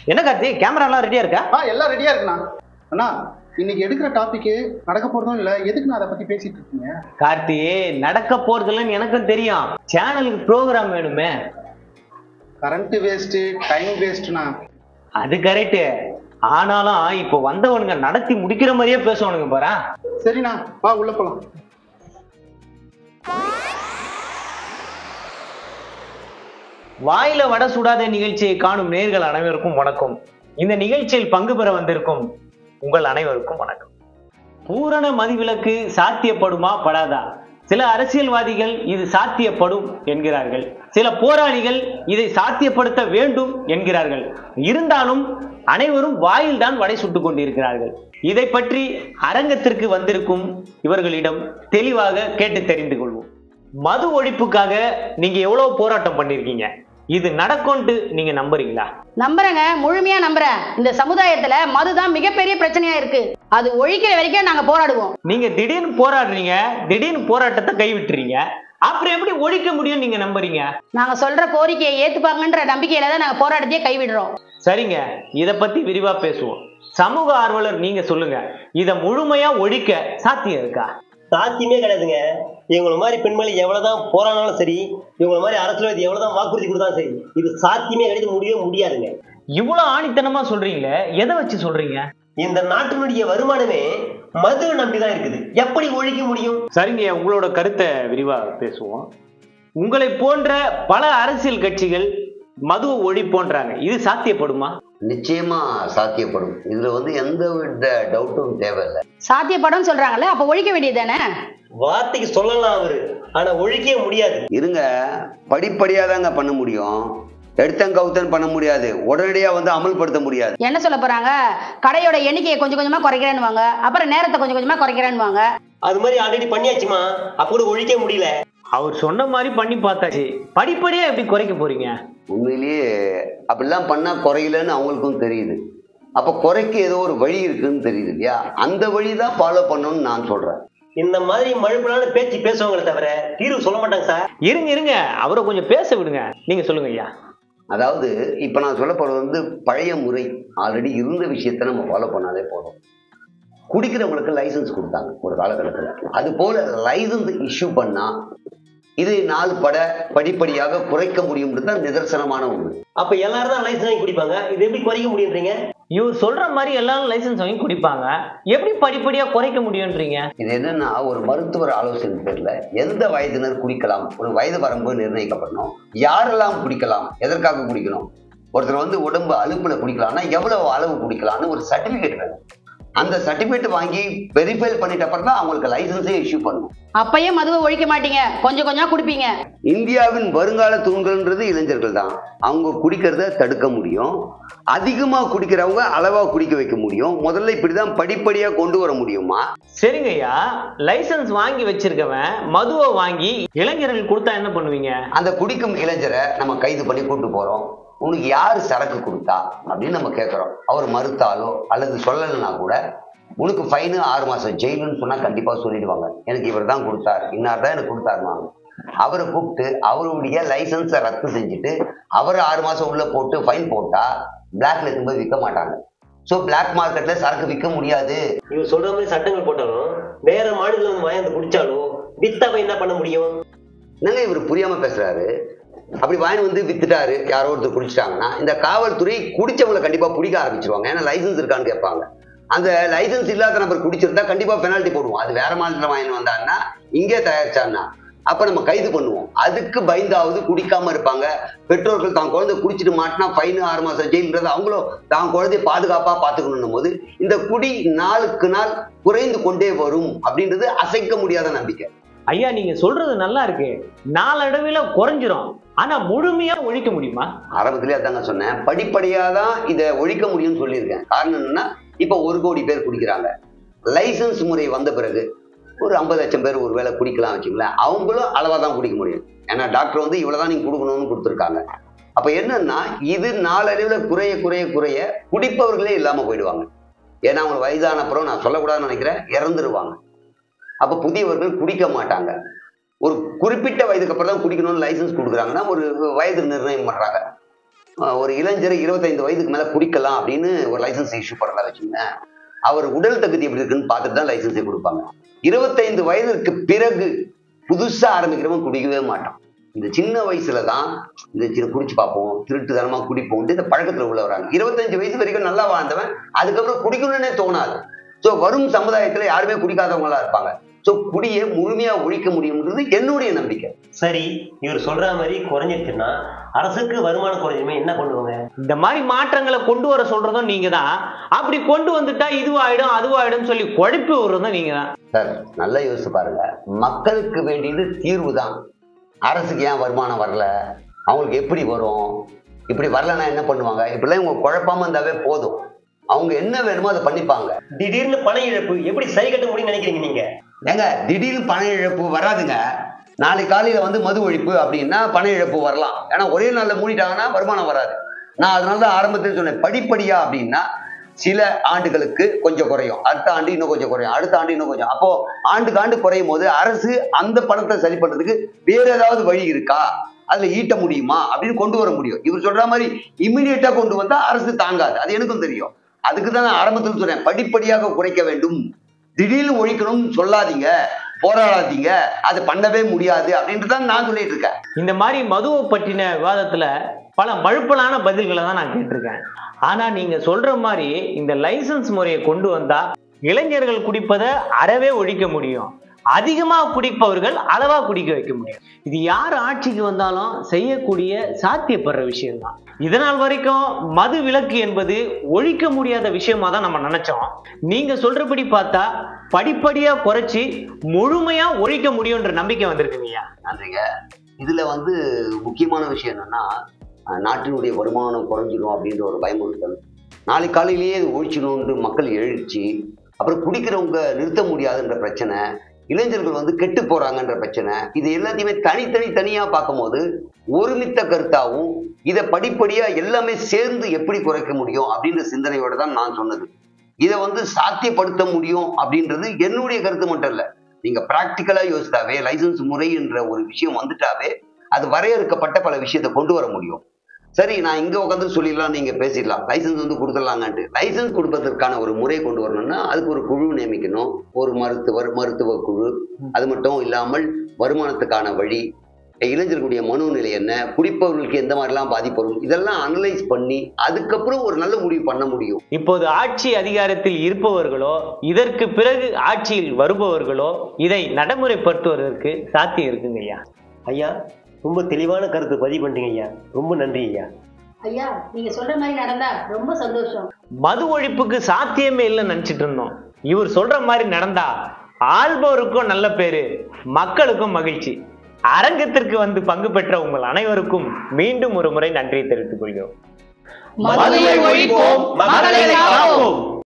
என்ன கார்த்தி கேமராலாம் ரெடியா இருக்கா ஆ எல்லாம் ரெடியா இருக்குண்ணா அண்ணா இன்னைக்கு எடுக்கிற டாபிக் நடக்க போறதும் இல்ல எதுக்கு நான் அதை பத்தி பேசிட்டு இருக்கீங்க கார்த்தி நடக்க போறதுலன்னு எனக்கும் தெரியும் சேனலுக்கு ப்ரோக்ராம் வேணுமே கரண்ட் வேஸ்ட் டைம் வேஸ்ட்ண்ணா அது கரெக்ட் ஆனாலும் இப்போ வந்தவனுங்க நடத்தி முடிக்கிற மாதிரியே பேசுவானுங்க பாரு சரிண்ணா வா உள்ள போலாம் வாயில வடை சுடாத நிகழ்ச்சியை காணும் நேர்கள் அனைவருக்கும் வணக்கம் இந்த நிகழ்ச்சியில் பங்கு பெற வந்திருக்கும் உங்கள் அனைவருக்கும் வணக்கம் பூரண மதிவிலக்கு சாத்தியப்படுமா படாதா சில அரசியல்வாதிகள் இது சாத்தியப்படும் என்கிறார்கள் சில போராளிகள் இதை சாத்தியப்படுத்த வேண்டும் என்கிறார்கள் இருந்தாலும் அனைவரும் வாயில்தான் வடை சுட்டுக் கொண்டிருக்கிறார்கள் இதை பற்றி அரங்கத்திற்கு வந்திருக்கும் இவர்களிடம் தெளிவாக கேட்டு தெரிந்து கொள்வோம் மது ஒழிப்புக்காக நீங்க எவ்வளவு போராட்டம் பண்ணிருக்கீங்க இது நடக்கும்ட்டு நீங்க நம்புறீங்களா நம்புறேங்க முழுமையா நம்புறேன் இந்த சமுதாயத்துல மதுதான் மிகப்பெரிய பிரச்சனையா இருக்கு அது ஒழிக்கிற வரைக்கும் நாங்க போராடுவோம் நீங்க திடீர்னு போராடுறீங்க திடீர்னு போராட்டத்தை கைவிட்டுறீங்க அப்புறம் எப்படி ஒழிக்க முடியும் நீங்க நம்புறீங்க நாங்க சொல்ற கோரிக்கையை ஏத்துப்பாங்கன்ற நம்பிக்கையில தான் நாங்க போராட்டத்தையே கைவிடுறோம் சரிங்க இத பத்தி விரிவா பேசுவோம் சமூக ஆர்வலர் நீங்க சொல்லுங்க இத முழுமையா ஒழிக்க சாத்தியம் இருக்கா சாத்தியமே கிடையாதுங்க இவங்கள மாதிரி பெண்மணி எவ்வளவுதான் போராடினாலும் சரி இவங்கள மாதிரி அரசியல்வாதி எவ்வளவுதான் வாக்குறுதி கொடுத்தாலும் சரி இது சாத்தியமே கிடைக்க முடியவே முடியாதுங்க இவ்வளவு ஆணித்தனமா சொல்றீங்களே எதை வச்சு சொல்றீங்க இந்த நாட்டினுடைய வருமானமே மது நம்பிதான் இருக்குது எப்படி ஒழிக்க முடியும் சரிங்க உங்களோட கருத்தை விரிவா பேசுவோம் உங்களை போன்ற பல அரசியல் கட்சிகள் மது ஒழிப்போன்றாங்க இது சாத்தியப்படுமா நிச்சயமா சாத்தியப்படும் இதுல வந்து எந்த வித டவுட்டும் தேவையில்லை சாத்தியப்படும் சொல்றாங்கல்ல அப்ப ஒழிக்க வேண்டியது தானே வார்த்தைக்கு சொல்லலாம் அவரு ஆனா ஒழிக்கவே முடியாது இருங்க படிப்படியா தாங்க பண்ண முடியும் எடுத்தன் கவுத்தன் பண்ண முடியாது உடனடியா வந்து அமல்படுத்த முடியாது என்ன சொல்ல போறாங்க கடையோட எண்ணிக்கையை கொஞ்சம் கொஞ்சமா குறைக்கிறேன்னு அப்புறம் நேரத்தை கொஞ்சம் கொஞ்சமா குறைக்கிறேன்னு அது மாதிரி ஆல்ரெடி பண்ணியாச்சுமா அப்ப கூட ஒழிக்க முடியல அவர் சொன்ன மாதிரி பண்ணி பார்த்தாச்சு படிப்படியா எப்படி குறைக்க போறீங்க உண்மையிலேயே அப்படிலாம் பண்ணா குறையலன்னு அவங்களுக்கும் தெரியுது அப்ப குறைக்க ஏதோ ஒரு வழி இருக்குன்னு தெரியுது இல்லையா அந்த வழி தான் ஃபாலோ பண்ணணும்னு நான் சொல்றேன் இந்த மாதிரி மழுப்பலான பேச்சு பேசுவாங்களே தவிர தீர்வு சொல்ல மாட்டாங்க சார் இருங்க இருங்க அவரை கொஞ்சம் பேச விடுங்க நீங்க சொல்லுங்க ஐயா அதாவது இப்ப நான் சொல்ல போறது வந்து பழைய முறை ஆல்ரெடி இருந்த விஷயத்த நம்ம ஃபாலோ பண்ணாலே போதும் குடிக்கிறவங்களுக்கு லைசன்ஸ் கொடுத்தாங்க ஒரு காலகட்டத்தில் அது போல லைசன்ஸ் இஷ்யூ பண்ணா இதை நாள் பட படிப்படியாக குறைக்க முடியும்ன்றது தான் நிதர்சனமான ஒன்று அப்ப எல்லாரும் தான் லைசன்ஸ் வாங்கி குடிப்பாங்க இது எப்படி குறைக்க முடியுன்றீங்க இவர் சொல்ற மாதிரி எல்லாரும் லைசன்ஸ் வாங்கி குடிப்பாங்க எப்படி படிப்படியா குறைக்க முடியும்ன்றீங்க இது என்னன்னா ஒரு மருத்துவர் ஆலோசனை பேர்ல எந்த வயதினர் குடிக்கலாம் ஒரு வயது வரம்பு நிர்ணயிக்கப்படணும் யாரெல்லாம் குடிக்கலாம் எதற்காக குடிக்கணும் ஒருத்தர் வந்து உடம்பு அலுப்புல குடிக்கலாம்னா எவ்வளவு அளவு குடிக்கலாம்னு ஒரு சர்டிபிகேட் வேணும் அந்த சர்டிபிகேட் வாங்கி வெரிஃபை பண்ணிட்ட அப்புறம் தான் அவங்களுக்கு லைசன்ஸே இஷ்யூ பண்ணணும் அப்பயே மதுவை ஒழிக்க மாட்டீங்க கொஞ்சம் கொஞ்சம் குடிப்பீங்க இந்தியாவின் வருங்கால தூண்கள்ன்றது இளைஞர்கள் தான் அவங்க குடிக்கிறத தடுக்க முடியும் அதிகமா குடிக்கிறவங்க அளவா குடிக்க வைக்க முடியும் முதல்ல இப்படிதான் படிப்படியா கொண்டு வர முடியுமா சரிங்க ஐயா லைசன்ஸ் வாங்கி வச்சிருக்கவன் மதுவை வாங்கி இளைஞர்கள் கொடுத்தா என்ன பண்ணுவீங்க அந்த குடிக்கும் இளைஞரை நம்ம கைது பண்ணி கூட்டு போறோம் உனக்கு யார் சரக்கு கொடுத்தா அப்படின்னு நம்ம கேட்குறோம் அவர் மறுத்தாலோ அல்லது சொல்லலைன்னா கூட உனக்கு ஃபைனு ஆறு மாதம் ஜெயிலுன்னு சொன்னால் கண்டிப்பாக சொல்லிடுவாங்க எனக்கு இவர் தான் கொடுத்தார் இன்னார் தான் எனக்கு கொடுத்தாருவாங்க அவரை கூப்பிட்டு அவருடைய லைசன்ஸை ரத்து செஞ்சுட்டு அவர் ஆறு மாதம் உள்ளே போட்டு ஃபைன் போட்டால் பிளாக்ல எடுத்தும்போது விற்க மாட்டாங்க ஸோ பிளாக் மார்க்கெட்டில் சரக்கு விற்க முடியாது இவர் சொல்ற மாதிரி சட்டங்கள் போட்டாலும் வேற மாநிலத்துல வந்து வாங்கி குடிச்சாலும் வித்தவன் என்ன பண்ண முடியும் என்னங்க இவர் புரியாம பேசுறாரு அப்படி வாங்கி வந்து வித்துட்டாரு யாரோ ஒருத்தர் குடிச்சிட்டாங்கன்னா இந்த காவல்துறை குடிச்சவங்களை கண்டிப்பா பிடிக்க ஆரம்பிச்சிருவாங்க ஏன்னா லைசன்ஸ் இருக்கான்னு கேட்பாங்க அந்த லைசன்ஸ் இல்லாத நபர் குடிச்சிருந்தா கண்டிப்பா பெனால்ட்டி போடுவோம் அது வேற மாநிலத்தில் வாங்கிட்டு வந்தாருன்னா இங்கே தயாரிச்சான்னா அப்ப நம்ம கைது பண்ணுவோம் அதுக்கு பயந்தாவது குடிக்காம இருப்பாங்க பெற்றோர்கள் தான் குழந்தை குடிச்சிட்டு மாட்டினா ஃபைனு ஆறு மாசம் ஜெயில்ன்றது அவங்களும் தான் குழந்தைய பாதுகாப்பா பார்த்துக்கணும் போது இந்த குடி நாளுக்கு நாள் குறைந்து கொண்டே வரும் அப்படின்றது அசைக்க முடியாத நம்பிக்கை ஐயா நீங்க சொல்றது நல்லா இருக்கு நாளடைவில் குறைஞ்சிரும் ஆனா முழுமையா ஒழிக்க முடியுமா ஆரம்பத்திலே அதாங்க சொன்னேன் படிப்படியா தான் இதை ஒழிக்க முடியும்னு சொல்லியிருக்கேன் காரணம் என்னன்னா இப்போ ஒரு கோடி பேர் குடிக்கிறாங்க லைசன்ஸ் முறை வந்த பிறகு ஒரு ஐம்பது லட்சம் பேர் ஒரு வேளை குடிக்கலாம் வச்சுங்களேன் அவங்களும் அளவாக தான் குடிக்க முடியும் ஏன்னா டாக்டர் வந்து இவ்வளவுதான் நீங்க கொடுக்கணும்னு கொடுத்துருக்காங்க அப்ப என்னன்னா இது நாளடைவில் குறைய குறைய குறைய குடிப்பவர்களே இல்லாம போயிடுவாங்க ஏன்னா அவங்க வயதான அப்புறம் நான் சொல்லக்கூடாதுன்னு நினைக்கிறேன் இறந்துருவாங்க அப்ப புதியவர்கள் குடிக்க மாட்டாங்க ஒரு குறிப்பிட்ட வயதுக்கு அப்புறம் தான் குடிக்கணும்னு லைசன்ஸ் கொடுக்குறாங்கன்னா ஒரு வயது நிர்ணயம் பண்றாங்க அஹ், ஒரு இளைஞர் இருபத்தைந்து வயதுக்கு மேல குடிக்கலாம் அப்படின்னு ஒரு லைசன்ஸ் இஷ்யூ பண்றதா வச்சுங்க அவர் உடல் தகுதி எப்படி இருக்குன்னு பார்த்துட்டு தான் லைசன்ஸே கொடுப்பாங்க இருபத்தைந்து வயதிற்கு பிறகு புதுசா ஆரம்பிக்கிறவன் குடிக்கவே மாட்டான் இந்த சின்ன வயசுல தான் இந்த சின்ன குடிச்சு பார்ப்போம் திருட்டுத்தனமா குடிப்போம் இந்த பழக்கத்துல உள்ள வராங்க இருபத்தஞ்சு வயசு வரைக்கும் நல்லா வாழ்ந்தவன் அதுக்கப்புறம் குடிக்கணும்னே தோணாது ஸோ வரும் சமுதாயத்துல யாருமே குடிக்காதவங்களா இருப்பாங்க ஸோ குடியை முழுமையா ஒழிக்க முடியும்ன்றது என்னுடைய நம்பிக்கை சரி இவர் சொல்ற மாதிரி குறைஞ்சிருச்சுன்னா அரசுக்கு வருமானம் குறைஞ்சுமே என்ன பண்ணுவாங்க இந்த மாதிரி மாற்றங்களை கொண்டு வர சொல்றதும் நீங்க தான் அப்படி கொண்டு வந்துட்டா இதுவாயிடும் அதுவாயிடும் சொல்லி குழப்பி விடுறதும் நீங்க தான் சார் நல்லா யோசிச்சு பாருங்க மக்களுக்கு வேண்டியது தீர்வு தான் அரசுக்கு ஏன் வருமானம் வரல அவங்களுக்கு எப்படி வரும் இப்படி வரலன்னா என்ன பண்ணுவாங்க இப்படிலாம் இவங்க குழப்பாம இருந்தாவே போதும் அவங்க என்ன வேணுமோ அதை பண்ணிப்பாங்க திடீர்னு பண இழப்பு எப்படி சரி கட்ட முடியும்னு நினைக்கிறீங்க நீங்க ஏங்க திடீர்னு பண இழப்பு வராதுங்க நாளை காலையில வந்து மது ஒழிப்பு அப்படின்னா பண இழப்பு வரலாம் ஏன்னா ஒரே நாள்ல மூடிட்டாங்கன்னா வருமானம் வராது நான் அதனால தான் ஆரம்பத்தில் சொன்னேன் படிப்படியா அப்படின்னா சில ஆண்டுகளுக்கு கொஞ்சம் குறையும் அடுத்த ஆண்டு இன்னும் கொஞ்சம் குறையும் அடுத்த ஆண்டு இன்னும் கொஞ்சம் அப்போ ஆண்டுக்கு ஆண்டு குறையும் போது அரசு அந்த பணத்தை சரி பண்றதுக்கு வேற ஏதாவது வழி இருக்கா அதுல ஈட்ட முடியுமா அப்படின்னு கொண்டு வர முடியும் இவர் சொல்ற மாதிரி இம்மிடியட்டா கொண்டு வந்தா அரசு தாங்காது அது எனக்கும் தெரியும் அதுக்கு தான் நான் ஆரம்பத்தில் சொன்னேன் படிப்படியாக குறைக்க வேண்டும் திடீர்னு ஒழிக்கணும்னு சொல்லாதீங்க போராடாதீங்க அது பண்ணவே முடியாது அப்படின்ட்டு தான் நான் சொல்லிட்டு இருக்கேன் இந்த மாதிரி மதுவை பற்றின விவாதத்துல பல மழுப்பலான பதில்களை தான் நான் கேட்டிருக்கேன் ஆனா நீங்க சொல்ற மாதிரி இந்த லைசன்ஸ் முறையை கொண்டு வந்தா இளைஞர்கள் குடிப்பதை அறவே ஒழிக்க முடியும் அதிகமா குடிப்பவர்கள் அளவா குடிக்க வைக்க முடியும் இது யார் ஆட்சிக்கு வந்தாலும் செய்யக்கூடிய சாத்தியப்படுற விஷயம்தான் இதனால் வரைக்கும் மது விலக்கு என்பது ஒழிக்க முடியாத விஷயமா தான் நம்ம நினைச்சோம் நீங்க சொல்றபடி பார்த்தா படிப்படியா குறைச்சி முழுமையா ஒழிக்க முடியும்ன்ற நம்பிக்கை வந்திருக்குங்கய்யா நன்றிங்க இதுல வந்து முக்கியமான விஷயம் என்னன்னா அஹ், நாட்டினுடைய வருமானம் குறைஞ்சிடும் அப்படின்ற ஒரு பயமுறுத்தல் நாளை காலையிலேயே இது ஒழிச்சிடணுன்ற மக்கள் எழுச்சி அப்புறம் குடிக்கிறவங்க நிறுத்த முடியாதுன்ற பிரச்சனை இளைஞர்கள் வந்து கெட்டு போறாங்கன்ற பிரச்சனை இது எல்லாத்தையுமே தனித்தனி தனியா பார்க்கும்போது ஒருமித்த கருத்தாவும் இதை படிப்படியா எல்லாமே சேர்ந்து எப்படி குறைக்க முடியும் அப்படின்ற சிந்தனையோட தான் நான் சொன்னது இதை வந்து சாத்தியப்படுத்த முடியும் அப்படின்றது என்னுடைய கருத்து மட்டும் இல்ல நீங்க பிராக்டிக்கலா யோசித்தாவே லைசன்ஸ் முறை என்ற ஒரு விஷயம் வந்துட்டாவே அது வரையறுக்கப்பட்ட பல விஷயத்தை கொண்டு வர முடியும் சரி நான் இங்க உட்காந்து சொல்லிடலாம் நீங்க பேசிடலாம் லைசன்ஸ் வந்து கொடுத்துடலாங்கன்ட்டு லைசன்ஸ் கொடுப்பதற்கான ஒரு முறை கொண்டு வரணும்னா அதுக்கு ஒரு குழு நியமிக்கணும் ஒரு மருத்துவர் மருத்துவ குழு அது மட்டும் இல்லாமல் வருமானத்துக்கான வழி இளைஞர்களுடைய மனோநிலை என்ன குடிப்பவர்களுக்கு எந்த மாதிரிலாம் பாதிப்பு வரும் இதெல்லாம் அனலைஸ் பண்ணி அதுக்கப்புறம் ஒரு நல்ல முடிவு பண்ண முடியும் இப்போது ஆட்சி அதிகாரத்தில் இருப்பவர்களோ இதற்கு பிறகு ஆட்சியில் வருபவர்களோ இதை நடைமுறைப்படுத்துவதற்கு சாத்தியம் இருக்குங்க ஐயா ஐயா ரொம்ப தெளிவான கருத்து பதிவு பண்ணிட்டீங்க ஐயா ரொம்ப நன்றி ஐயா ஐயா நீங்க சொல்ற மாதிரி நடந்தா ரொம்ப சந்தோஷம் மது ஒழிப்புக்கு சாத்தியமே இல்லைன்னு நினைச்சிட்டு இருந்தோம் இவர் சொல்ற மாதிரி நடந்தா ஆள்பவருக்கும் நல்ல பேரு மக்களுக்கும் மகிழ்ச்சி அரங்கத்திற்கு வந்து பங்கு பெற்ற உங்கள் அனைவருக்கும் மீண்டும் ஒரு முறை நன்றியை தெரிவித்துக் கொள்கிறோம் மதுவை ஒழிப்போம், மக்களை காப்போம்.